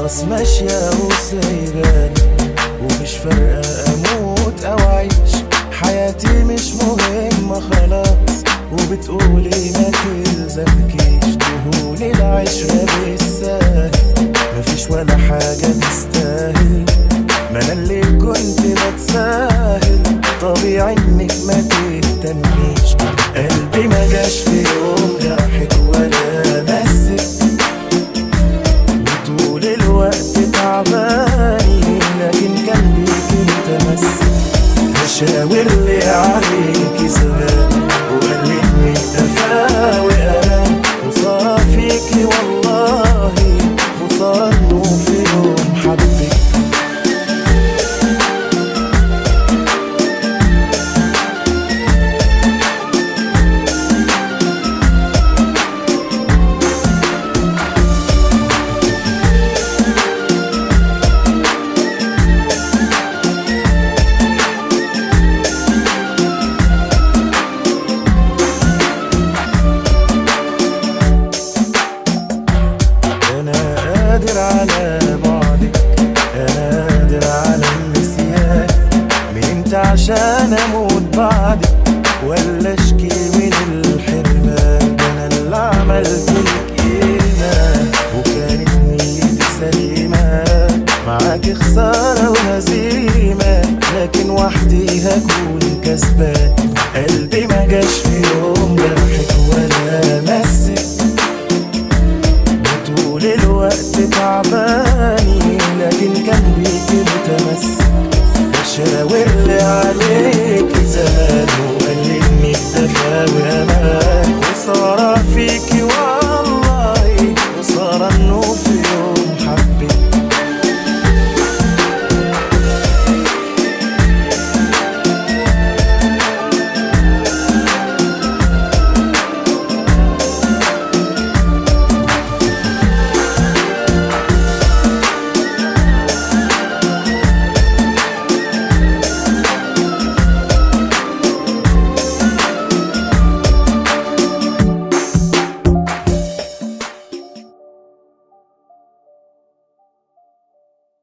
خلاص ماشية وسايباني ومش فارقة أموت أو أعيش حياتي مش مهمة خلاص وبتقولي ما تلزمكيش دهون العشرة بالسهل مفيش ولا حاجة تستاهل ما أنا اللي كنت بتساهل طبيعي إنك ما تهتميش قلبي ما جاش في يوم جرحك ولا مسك وطول الوقت تعباني لكن كان بيك متمسك مشاور لي عليكي زمان وقلبني اتفاوي امان وصار فيكي والله وصار إنه في يوم حبك انا قادر على بعدك انا قادر على النسيان مين انت عشان اموت بعدك ولا اشكي من الحرمان ده انا اللي عملت لك قيمه وكانت نيتي سليمه معاك خساره وهزيمه لكن وحدي هكون كسبان قلبي ما جاش في يوم